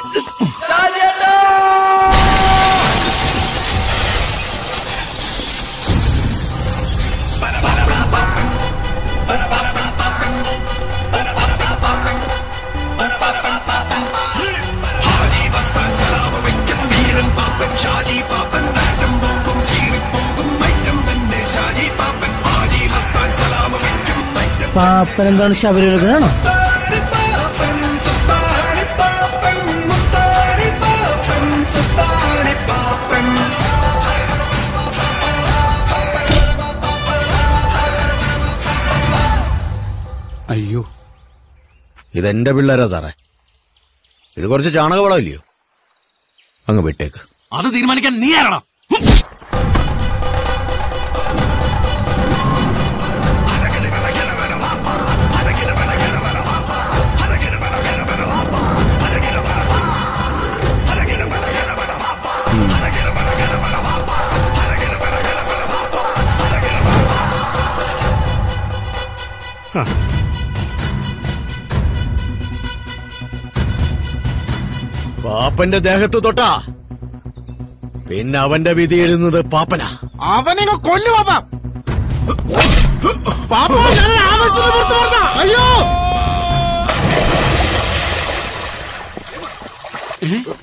പാപ്പൻ എന്താണ് ശബരിമലക്കനാണോ അയ്യോ ഇതെന്റെ പിള്ളേരാ സാറേ ഇത് കുറച്ച് ചാണകവളമില്ലയോ അങ്ങ് വിട്ടേക്ക് അത് തീരുമാനിക്കാൻ നീ ആരാണോ പാപ്പന്റെ ദേഹത്ത് തൊട്ടാ പിന്നെ അവന്റെ വിധി എഴുതുന്നത് പാപ്പനാ അവനെ കൊല്ലു പാപ്പ പാപ്പ ഞാൻ ആവേശത്തിന് പുറത്ത് പറഞ്ഞ അയ്യോ